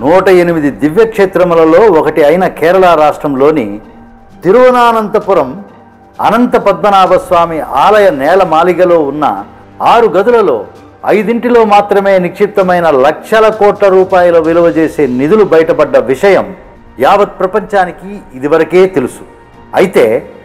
నూట ఎనిమిది దివ్యక్షేత్రములలో ఒకటి అయిన కేరళ రాష్ట్రంలోని తిరువనానంతపురం అనంత పద్మనాభ స్వామి ఆలయ నేల మాలిగలో ఉన్న ఆరు గదులలో ఐదింటిలో మాత్రమే నిక్షిప్తమైన లక్షల కోట్ల రూపాయల విలువ చేసే నిధులు బయటపడ్డ విషయం యావత్ ప్రపంచానికి ఇదివరకే తెలుసు అయితే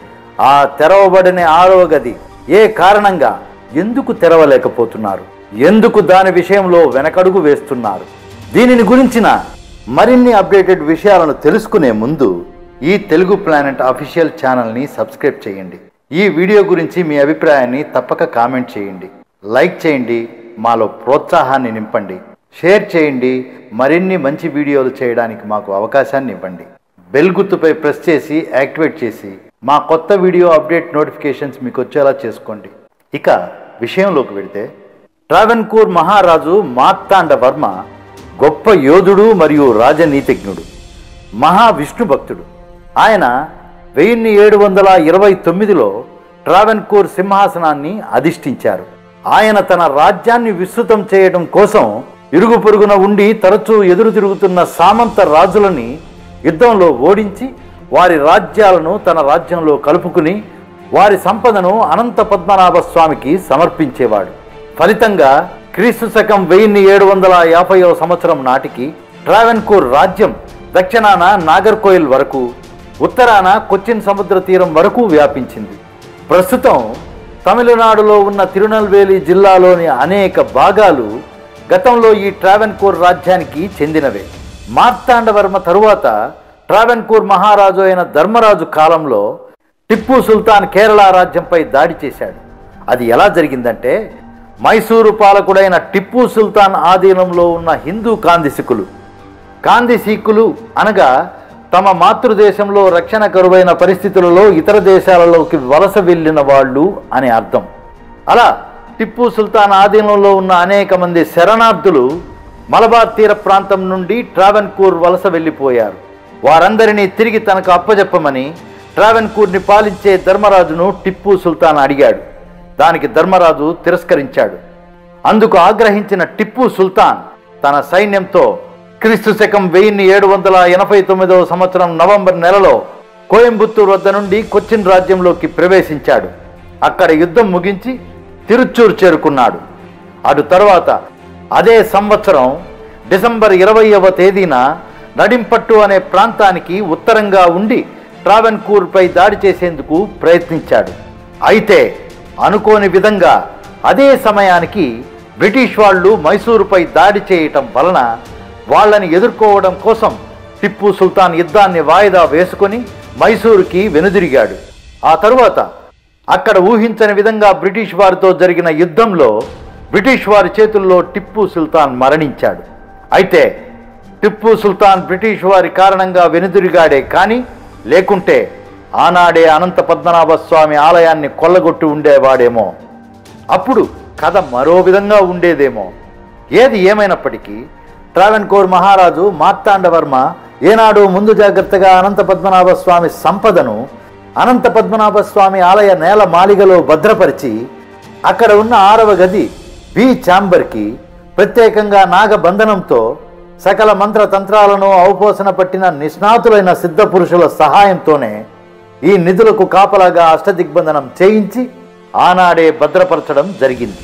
ఆ తెరవబడిన ఆరవ గది ఏ కారణంగా ఎందుకు తెరవలేకపోతున్నారు ఎందుకు దాని విషయంలో వెనకడుగు వేస్తున్నారు దీనిని గురించిన మరిన్ని అప్డేటెడ్ విషయాలను తెలుసుకునే ముందు ఈ తెలుగు ప్లానెట్ అఫీషియల్ ఛానల్ని సబ్స్క్రైబ్ చేయండి ఈ వీడియో గురించి మీ అభిప్రాయాన్ని తప్పక కామెంట్ చేయండి లైక్ చేయండి మాలో ప్రోత్సాహాన్ని నింపండి షేర్ చేయండి మరిన్ని మంచి వీడియోలు చేయడానికి మాకు అవకాశాన్ని ఇవ్వండి బెల్ గుర్తుపై ప్రెస్ చేసి యాక్టివేట్ చేసి మా కొత్త వీడియో అప్డేట్ నోటిఫికేషన్స్ మీకు వచ్చేలా చేసుకోండి ఇక విషయంలోకి వెళితే ట్రావెన్కూర్ మహారాజు మార్తాండ వర్మ గొప్ప యోధుడు మరియు రాజనీతిజ్ఞుడు మహావిష్ణు భక్తుడు ఆయన వెయ్యిన్ని ఏడు వందల ఇరవై తొమ్మిదిలో ట్రావెన్కూర్ సింహాసనాన్ని అధిష్ఠించారు ఆయన తన రాజ్యాన్ని విస్తృతం చేయడం కోసం ఇరుగు పొరుగున ఉండి తరచూ ఎదురు తిరుగుతున్న సామంత రాజులని యుద్ధంలో ఓడించి వారి రాజ్యాలను తన రాజ్యంలో కలుపుకుని వారి సంపదను అనంత పద్మనాభ స్వామికి సమర్పించేవాడు ఫలితంగా క్రీస్తు శకం వెయ్యిన్ని ఏడు వందల యాభైవ సంవత్సరం నాటికి ట్రావెన్కూర్ రాజ్యం దక్షిణాన నాగర్కోయిల్ వరకు ఉత్తరాన కొచ్చిన్ సముద్ర తీరం వరకు వ్యాపించింది ప్రస్తుతం తమిళనాడులో ఉన్న తిరునల్వేలి జిల్లాలోని అనేక భాగాలు గతంలో ఈ ట్రావెన్కూర్ రాజ్యానికి చెందినవే మార్తాండవర్మ తరువాత ట్రావెన్కూర్ మహారాజు అయిన ధర్మరాజు కాలంలో టిప్పు సుల్తాన్ కేరళ రాజ్యంపై దాడి చేశాడు అది ఎలా జరిగిందంటే మైసూరు పాలకుడైన టిప్పు సుల్తాన్ ఆధీనంలో ఉన్న హిందూ కాందిసికులు కాందిసీకులు అనగా తమ మాతృదేశంలో రక్షణ కరువైన పరిస్థితులలో ఇతర దేశాలలోకి వలస వెళ్ళిన వాళ్ళు అని అర్థం అలా టిప్పు సుల్తాన్ ఆధీనంలో ఉన్న అనేక మంది శరణార్థులు మలబార్ తీర ప్రాంతం నుండి ట్రావెన్కూర్ వలస వెళ్ళిపోయారు వారందరినీ తిరిగి తనకు అప్పజెప్పమని ట్రావెన్కూర్ని పాలించే ధర్మరాజును టిప్పు సుల్తాన్ అడిగాడు దానికి ధర్మరాజు తిరస్కరించాడు అందుకు ఆగ్రహించిన టిప్పు సుల్తాన్ తన సైన్యంతో క్రీస్తు శకం వెయ్యిన్ని ఏడు వందల ఎనభై తొమ్మిదవ సంవత్సరం నవంబర్ నెలలో కోయంబత్తూరు వద్ద నుండి కొచ్చిన్ రాజ్యంలోకి ప్రవేశించాడు అక్కడ యుద్ధం ముగించి తిరుచూరు చేరుకున్నాడు అటు తర్వాత అదే సంవత్సరం డిసెంబర్ ఇరవైవ తేదీన నడింపట్టు అనే ప్రాంతానికి ఉత్తరంగా ఉండి ట్రావెన్కూర్పై దాడి చేసేందుకు ప్రయత్నించాడు అయితే అనుకోని విధంగా అదే సమయానికి బ్రిటిష్ వాళ్ళు మైసూరుపై దాడి చేయటం వలన వాళ్ళని ఎదుర్కోవడం కోసం టిప్పు సుల్తాన్ యుద్ధాన్ని వాయిదా వేసుకొని మైసూరుకి వెనుదిరిగాడు ఆ తరువాత అక్కడ ఊహించని విధంగా బ్రిటిష్ వారితో జరిగిన యుద్ధంలో బ్రిటిష్ వారి చేతుల్లో టిప్పు సుల్తాన్ మరణించాడు అయితే టిప్పు సుల్తాన్ బ్రిటిష్ వారి కారణంగా వెనుదిరిగాడే కానీ లేకుంటే ఆనాడే అనంత పద్మనాభ స్వామి ఆలయాన్ని కొల్లగొట్టి ఉండేవాడేమో అప్పుడు కథ మరో విధంగా ఉండేదేమో ఏది ఏమైనప్పటికీ ట్రావెన్కోర్ మహారాజు మార్తాండవర్మ ఏనాడు ముందు జాగ్రత్తగా అనంత పద్మనాభ స్వామి సంపదను అనంత పద్మనాభ స్వామి ఆలయ నేల మాలిగలో భద్రపరిచి అక్కడ ఉన్న ఆరవ గది బి ఛాంబర్కి ప్రత్యేకంగా నాగబంధనంతో సకల మంత్ర తంత్రాలను అవపోసన పట్టిన నిష్ణాతులైన సిద్ధ పురుషుల సహాయంతోనే ఈ నిధులకు కాపలాగా అష్టదిగ్బంధనం చేయించి ఆనాడే భద్రపరచడం జరిగింది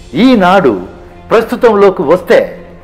ఈనాడు ప్రస్తుతంలోకి వస్తే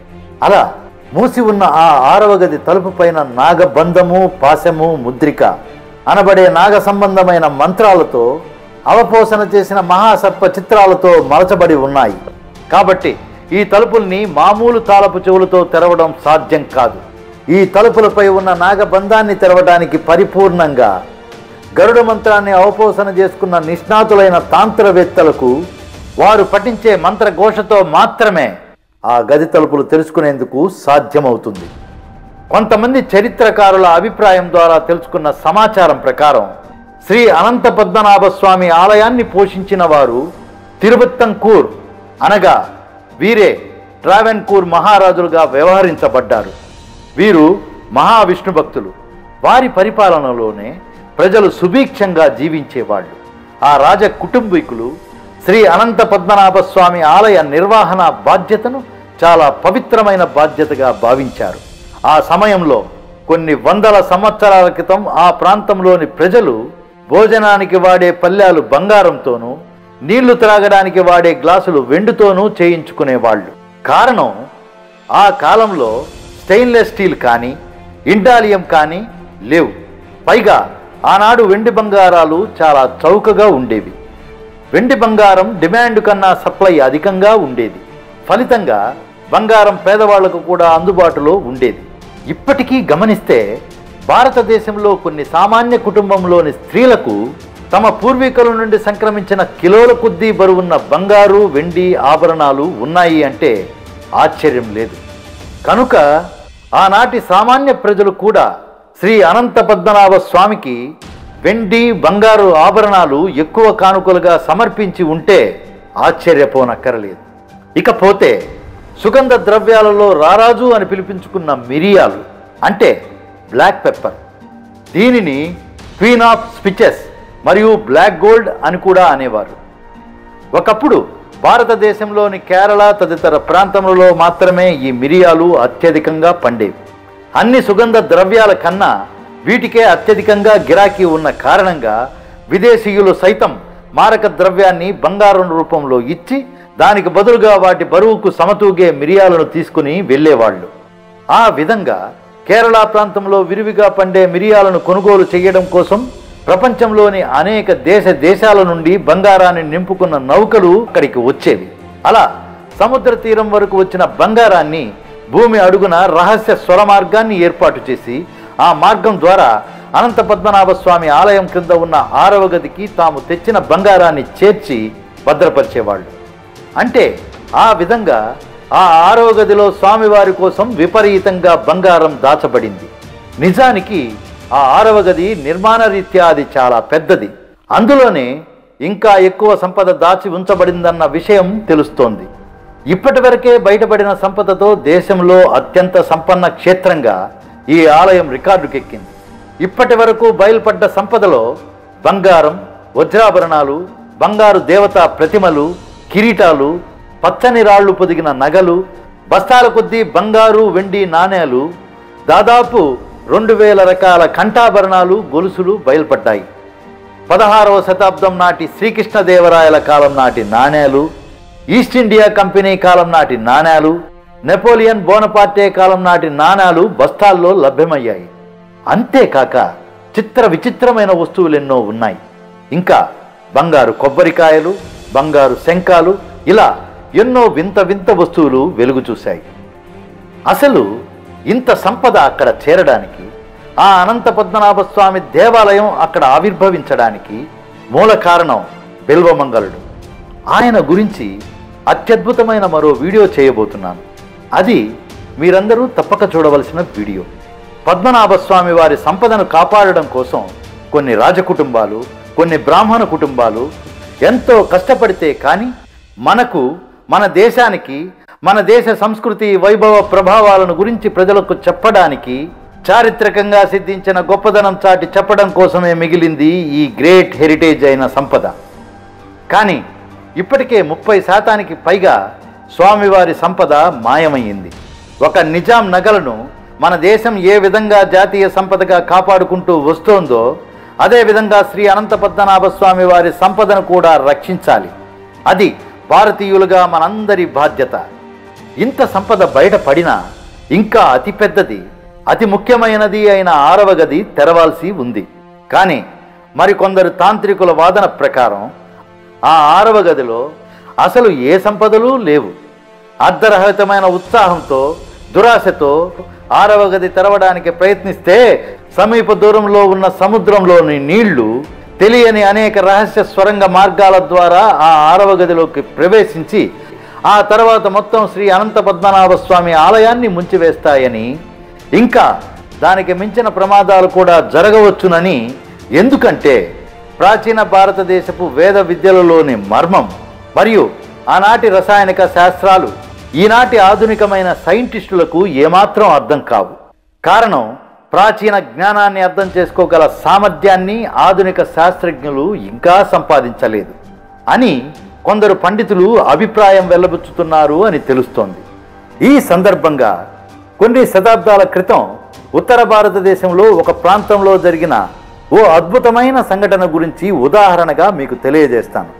అలా మూసి ఉన్న ఆ ఆరవ గది తలుపు పైన నాగబంధము పాశము ముద్రిక అనబడే నాగ సంబంధమైన మంత్రాలతో అవపోసన చేసిన మహాసర్ప చిత్రాలతో మలచబడి ఉన్నాయి కాబట్టి ఈ తలుపుల్ని మామూలు తాళపు చెవులతో తెరవడం సాధ్యం కాదు ఈ తలుపులపై ఉన్న నాగబంధాన్ని తెరవడానికి పరిపూర్ణంగా గరుడ మంత్రాన్ని అవపోసన చేసుకున్న నిష్ణాతులైన తాంత్రవేత్తలకు వారు పఠించే మంత్రఘోషతో మాత్రమే ఆ గది తలుపులు తెలుసుకునేందుకు సాధ్యమవుతుంది కొంతమంది చరిత్రకారుల అభిప్రాయం ద్వారా తెలుసుకున్న సమాచారం ప్రకారం శ్రీ అనంత పద్మనాభ స్వామి ఆలయాన్ని పోషించిన వారు తిరువత్తంకూర్ అనగా వీరే ట్రావెన్కూర్ మహారాజులుగా వ్యవహరించబడ్డారు వీరు మహావిష్ణు భక్తులు వారి పరిపాలనలోనే ప్రజలు సుభిక్షంగా జీవించేవాళ్ళు ఆ రాజ కుటుంబీకులు శ్రీ అనంత పద్మనాభ స్వామి ఆలయ నిర్వహణ బాధ్యతను చాలా పవిత్రమైన బాధ్యతగా భావించారు ఆ సమయంలో కొన్ని వందల సంవత్సరాల క్రితం ఆ ప్రాంతంలోని ప్రజలు భోజనానికి వాడే పల్లెలు బంగారంతోనూ నీళ్లు త్రాగడానికి వాడే గ్లాసులు వెండితోనూ చేయించుకునేవాళ్ళు కారణం ఆ కాలంలో స్టెయిన్లెస్ స్టీల్ కానీ ఇండాలియం కానీ లేవు పైగా ఆనాడు వెండి బంగారాలు చాలా చౌకగా ఉండేవి వెండి బంగారం డిమాండ్ కన్నా సప్లై అధికంగా ఉండేది ఫలితంగా బంగారం పేదవాళ్లకు కూడా అందుబాటులో ఉండేది ఇప్పటికీ గమనిస్తే భారతదేశంలో కొన్ని సామాన్య కుటుంబంలోని స్త్రీలకు తమ పూర్వీకుల నుండి సంక్రమించిన కిలోల కొద్దీ బరువున్న బంగారు వెండి ఆభరణాలు ఉన్నాయి అంటే ఆశ్చర్యం లేదు కనుక ఆనాటి సామాన్య ప్రజలు కూడా శ్రీ అనంత పద్మనాభ స్వామికి వెండి బంగారు ఆభరణాలు ఎక్కువ కానుకలుగా సమర్పించి ఉంటే ఆశ్చర్యపోనక్కరలేదు ఇకపోతే సుగంధ ద్రవ్యాలలో రారాజు అని పిలిపించుకున్న మిరియాలు అంటే బ్లాక్ పెప్పర్ దీనిని క్వీన్ ఆఫ్ స్పిచెస్ మరియు బ్లాక్ గోల్డ్ అని కూడా అనేవారు ఒకప్పుడు భారతదేశంలోని కేరళ తదితర ప్రాంతములలో మాత్రమే ఈ మిరియాలు అత్యధికంగా పండేవి అన్ని సుగంధ ద్రవ్యాల కన్నా వీటికే అత్యధికంగా గిరాకీ ఉన్న కారణంగా విదేశీయులు సైతం మారక ద్రవ్యాన్ని బంగారం రూపంలో ఇచ్చి దానికి బదులుగా వాటి బరువుకు సమతూగే మిరియాలను తీసుకుని వెళ్ళేవాళ్ళు ఆ విధంగా కేరళ ప్రాంతంలో విరివిగా పండే మిరియాలను కొనుగోలు చేయడం కోసం ప్రపంచంలోని అనేక దేశ దేశాల నుండి బంగారాన్ని నింపుకున్న నౌకలు అక్కడికి వచ్చేవి అలా సముద్ర తీరం వరకు వచ్చిన బంగారాన్ని భూమి అడుగున రహస్య స్వర మార్గాన్ని ఏర్పాటు చేసి ఆ మార్గం ద్వారా అనంత పద్మనాభ స్వామి ఆలయం క్రింద ఉన్న ఆరవ గదికి తాము తెచ్చిన బంగారాన్ని చేర్చి భద్రపరిచేవాళ్ళు అంటే ఆ విధంగా ఆ ఆరవ గదిలో స్వామివారి కోసం విపరీతంగా బంగారం దాచబడింది నిజానికి ఆ ఆరవ గది నిర్మాణ రీత్యా అది చాలా పెద్దది అందులోనే ఇంకా ఎక్కువ సంపద దాచి ఉంచబడిందన్న విషయం తెలుస్తోంది ఇప్పటి వరకే బయటపడిన సంపదతో దేశంలో అత్యంత సంపన్న క్షేత్రంగా ఈ ఆలయం రికార్డుకెక్కింది ఇప్పటి వరకు బయలుపడ్డ సంపదలో బంగారం వజ్రాభరణాలు బంగారు దేవతా ప్రతిమలు కిరీటాలు పచ్చని రాళ్లు పొదిగిన నగలు బస్తాల కొద్దీ బంగారు వెండి నాణేలు దాదాపు రెండు వేల రకాల కంఠాభరణాలు గొలుసులు బయలుపడ్డాయి పదహారవ శతాబ్దం నాటి శ్రీకృష్ణదేవరాయల కాలం నాటి నాణేలు ఈస్ట్ ఇండియా కంపెనీ కాలం నాటి నాణేలు నెపోలియన్ బోనపార్టే కాలం నాటి నాణేలు బస్తాల్లో లభ్యమయ్యాయి అంతేకాక చిత్ర విచిత్రమైన వస్తువులెన్నో ఉన్నాయి ఇంకా బంగారు కొబ్బరికాయలు బంగారు శంఖాలు ఇలా ఎన్నో వింత వింత వస్తువులు వెలుగు చూశాయి అసలు ఇంత సంపద అక్కడ చేరడానికి ఆ అనంత పద్మనాభ స్వామి దేవాలయం అక్కడ ఆవిర్భవించడానికి మూల కారణం బిల్వమంగళుడు ఆయన గురించి అత్యద్భుతమైన మరో వీడియో చేయబోతున్నాను అది మీరందరూ తప్పక చూడవలసిన వీడియో పద్మనాభ స్వామి వారి సంపదను కాపాడడం కోసం కొన్ని రాజకుటుంబాలు కొన్ని బ్రాహ్మణ కుటుంబాలు ఎంతో కష్టపడితే కానీ మనకు మన దేశానికి మన దేశ సంస్కృతి వైభవ ప్రభావాలను గురించి ప్రజలకు చెప్పడానికి చారిత్రకంగా సిద్ధించిన గొప్పదనం చాటి చెప్పడం కోసమే మిగిలింది ఈ గ్రేట్ హెరిటేజ్ అయిన సంపద కానీ ఇప్పటికే ముప్పై శాతానికి పైగా స్వామివారి సంపద మాయమయ్యింది ఒక నిజాం నగలను మన దేశం ఏ విధంగా జాతీయ సంపదగా కాపాడుకుంటూ వస్తోందో అదే విధంగా శ్రీ అనంత పద్మనాభ స్వామి వారి సంపదను కూడా రక్షించాలి అది భారతీయులుగా మనందరి బాధ్యత ఇంత సంపద బయటపడినా ఇంకా అతిపెద్దది అతి ముఖ్యమైనది అయిన ఆరవ గది తెరవాల్సి ఉంది కానీ మరికొందరు తాంత్రికుల వాదన ప్రకారం ఆ ఆరవ గదిలో అసలు ఏ సంపదలు లేవు అర్ధరహితమైన ఉత్సాహంతో దురాశతో ఆరవ గది తెరవడానికి ప్రయత్నిస్తే సమీప దూరంలో ఉన్న సముద్రంలోని నీళ్లు తెలియని అనేక రహస్య స్వరంగ మార్గాల ద్వారా ఆ ఆరవ గదిలోకి ప్రవేశించి ఆ తర్వాత మొత్తం శ్రీ అనంత పద్మనాభ స్వామి ఆలయాన్ని ముంచివేస్తాయని ఇంకా దానికి మించిన ప్రమాదాలు కూడా జరగవచ్చునని ఎందుకంటే ప్రాచీన భారతదేశపు వేద విద్యలలోని మర్మం మరియు ఆనాటి రసాయనిక శాస్త్రాలు ఈనాటి ఆధునికమైన సైంటిస్టులకు ఏమాత్రం అర్థం కావు కారణం ప్రాచీన జ్ఞానాన్ని అర్థం చేసుకోగల సామర్థ్యాన్ని ఆధునిక శాస్త్రజ్ఞులు ఇంకా సంపాదించలేదు అని కొందరు పండితులు అభిప్రాయం వెల్లబుచ్చుతున్నారు అని తెలుస్తోంది ఈ సందర్భంగా కొన్ని శతాబ్దాల క్రితం ఉత్తర భారతదేశంలో ఒక ప్రాంతంలో జరిగిన ఓ అద్భుతమైన సంఘటన గురించి ఉదాహరణగా మీకు తెలియజేస్తాను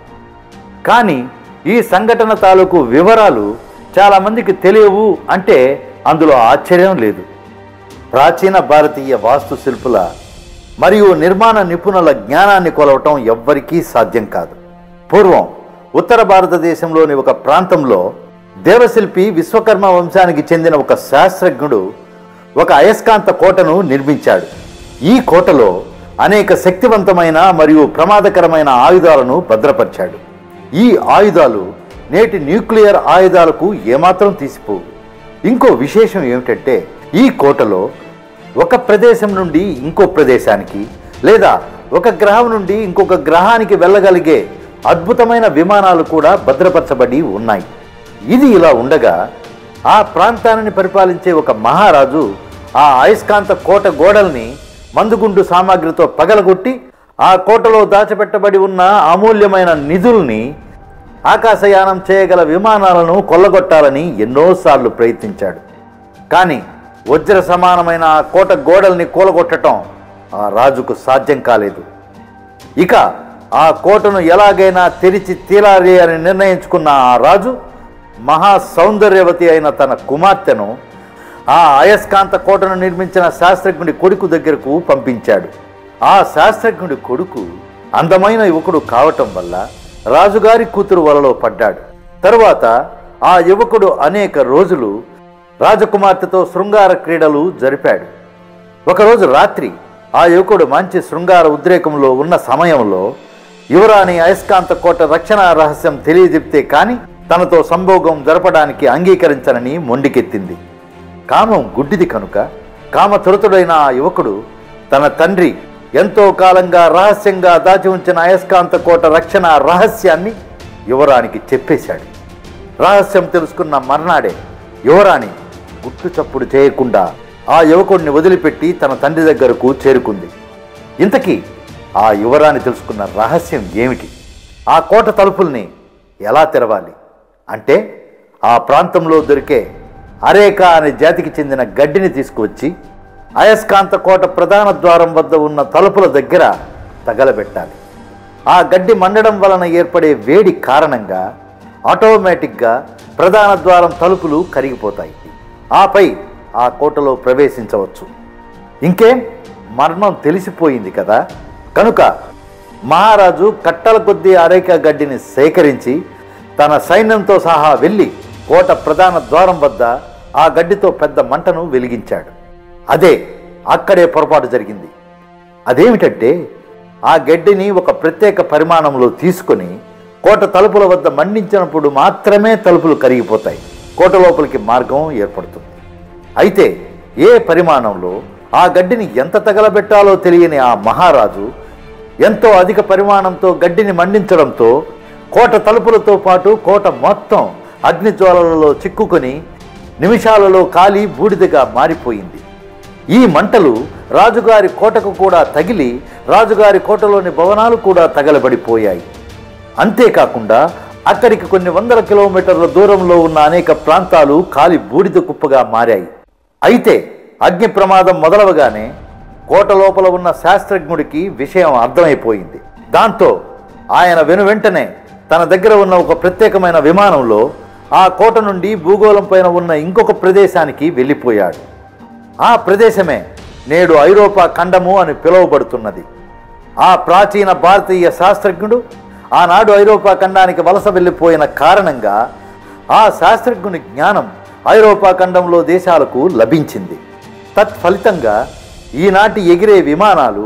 కానీ ఈ సంఘటన తాలూకు వివరాలు చాలామందికి తెలియవు అంటే అందులో ఆశ్చర్యం లేదు ప్రాచీన భారతీయ వాస్తుశిల్పుల మరియు నిర్మాణ నిపుణుల జ్ఞానాన్ని కొలవటం ఎవ్వరికీ సాధ్యం కాదు పూర్వం ఉత్తర భారతదేశంలోని ఒక ప్రాంతంలో దేవశిల్పి విశ్వకర్మ వంశానికి చెందిన ఒక శాస్త్రజ్ఞుడు ఒక అయస్కాంత కోటను నిర్మించాడు ఈ కోటలో అనేక శక్తివంతమైన మరియు ప్రమాదకరమైన ఆయుధాలను భద్రపరిచాడు ఈ ఆయుధాలు నేటి న్యూక్లియర్ ఆయుధాలకు ఏమాత్రం తీసిపోవు ఇంకో విశేషం ఏమిటంటే ఈ కోటలో ఒక ప్రదేశం నుండి ఇంకో ప్రదేశానికి లేదా ఒక గ్రహం నుండి ఇంకొక గ్రహానికి వెళ్ళగలిగే అద్భుతమైన విమానాలు కూడా భద్రపరచబడి ఉన్నాయి ఇది ఇలా ఉండగా ఆ ప్రాంతాన్ని పరిపాలించే ఒక మహారాజు ఆ అయస్కాంత కోట గోడల్ని మందుగుండు సామాగ్రితో పగలగొట్టి ఆ కోటలో దాచిపెట్టబడి ఉన్న అమూల్యమైన నిధుల్ని ఆకాశయానం చేయగల విమానాలను కొల్లగొట్టాలని ఎన్నోసార్లు ప్రయత్నించాడు కానీ వజ్ర సమానమైన ఆ కోట గోడల్ని కూలగొట్టడం ఆ రాజుకు సాధ్యం కాలేదు ఇక ఆ కోటను ఎలాగైనా తెరిచి తీరాలి అని నిర్ణయించుకున్న ఆ రాజు మహా సౌందర్యవతి అయిన తన కుమార్తెను ఆ అయస్కాంత కోటను నిర్మించిన శాస్త్రజ్ఞుడి కొడుకు దగ్గరకు పంపించాడు ఆ శాస్త్రజ్ఞుడి కొడుకు అందమైన యువకుడు కావటం వల్ల రాజుగారి కూతురు వలలో పడ్డాడు తరువాత ఆ యువకుడు అనేక రోజులు రాజకుమార్తెతో శృంగార క్రీడలు జరిపాడు ఒకరోజు రాత్రి ఆ యువకుడు మంచి శృంగార ఉద్రేకంలో ఉన్న సమయంలో యువరాణి అయస్కాంత కోట రక్షణ రహస్యం తెలియజెప్తే కాని తనతో సంభోగం జరపడానికి అంగీకరించనని మొండికెత్తింది కామం గుడ్డిది కనుక కామతురతుడైన ఆ యువకుడు తన తండ్రి ఎంతో కాలంగా రహస్యంగా దాచి ఉంచిన అయస్కాంత కోట రక్షణ రహస్యాన్ని యువరానికి చెప్పేశాడు రహస్యం తెలుసుకున్న మర్నాడే యువరాణి గుట్టు చప్పుడు చేయకుండా ఆ యువకుడిని వదిలిపెట్టి తన తండ్రి దగ్గరకు చేరుకుంది ఇంతకీ ఆ యువరాణి తెలుసుకున్న రహస్యం ఏమిటి ఆ కోట తలుపుల్ని ఎలా తెరవాలి అంటే ఆ ప్రాంతంలో దొరికే అరేక అనే జాతికి చెందిన గడ్డిని తీసుకువచ్చి అయస్కాంత కోట ప్రధాన ద్వారం వద్ద ఉన్న తలుపుల దగ్గర తగలబెట్టాలి ఆ గడ్డి మండడం వలన ఏర్పడే వేడి కారణంగా ఆటోమేటిక్గా ప్రధాన ద్వారం తలుపులు కరిగిపోతాయి ఆపై ఆ కోటలో ప్రవేశించవచ్చు ఇంకేం మర్మం తెలిసిపోయింది కదా కనుక మహారాజు కట్టల కొద్దీ అరేక గడ్డిని సేకరించి తన సైన్యంతో సహా వెళ్ళి కోట ప్రధాన ద్వారం వద్ద ఆ గడ్డితో పెద్ద మంటను వెలిగించాడు అదే అక్కడే పొరపాటు జరిగింది అదేమిటంటే ఆ గడ్డిని ఒక ప్రత్యేక పరిమాణంలో తీసుకొని కోట తలుపుల వద్ద మండించినప్పుడు మాత్రమే తలుపులు కరిగిపోతాయి కోట లోపలికి మార్గం ఏర్పడుతుంది అయితే ఏ పరిమాణంలో ఆ గడ్డిని ఎంత తగలబెట్టాలో తెలియని ఆ మహారాజు ఎంతో అధిక పరిమాణంతో గడ్డిని మండించడంతో కోట తలుపులతో పాటు కోట మొత్తం అగ్నిజ్వాలలలో చిక్కుకొని నిమిషాలలో కాలి బూడిదగా మారిపోయింది ఈ మంటలు రాజుగారి కోటకు కూడా తగిలి రాజుగారి కోటలోని భవనాలు కూడా తగలబడిపోయాయి అంతేకాకుండా అక్కడికి కొన్ని వందల కిలోమీటర్ల దూరంలో ఉన్న అనేక ప్రాంతాలు కాలి బూడిద కుప్పగా మారాయి అయితే అగ్ని ప్రమాదం మొదలవగానే కోట లోపల ఉన్న శాస్త్రజ్ఞుడికి విషయం అర్థమైపోయింది దాంతో ఆయన వెను వెంటనే తన దగ్గర ఉన్న ఒక ప్రత్యేకమైన విమానంలో ఆ కోట నుండి భూగోళం పైన ఉన్న ఇంకొక ప్రదేశానికి వెళ్ళిపోయాడు ఆ ప్రదేశమే నేడు ఐరోపా ఖండము అని పిలువబడుతున్నది ఆ ప్రాచీన భారతీయ శాస్త్రజ్ఞుడు ఆనాడు ఐరోపా ఖండానికి వలస వెళ్ళిపోయిన కారణంగా ఆ శాస్త్రజ్ఞుని జ్ఞానం ఐరోపా ఖండంలో దేశాలకు లభించింది తత్ఫలితంగా ఈనాటి ఎగిరే విమానాలు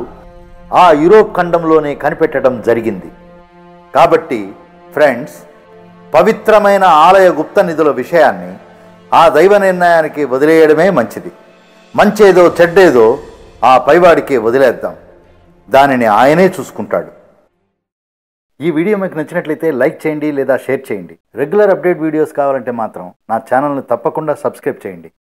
ఆ యూరోప్ ఖండంలోనే కనిపెట్టడం జరిగింది కాబట్టి ఫ్రెండ్స్ పవిత్రమైన ఆలయ గుప్త నిధుల విషయాన్ని ఆ దైవ నిర్ణయానికి వదిలేయడమే మంచిది మంచేదో చెడ్డేదో ఆ పైవాడికే వదిలేద్దాం దానిని ఆయనే చూసుకుంటాడు ఈ వీడియో మీకు నచ్చినట్లయితే లైక్ చేయండి లేదా షేర్ చేయండి రెగ్యులర్ అప్డేట్ వీడియోస్ కావాలంటే మాత్రం నా ఛానల్ని తప్పకుండా సబ్స్క్రైబ్ చేయండి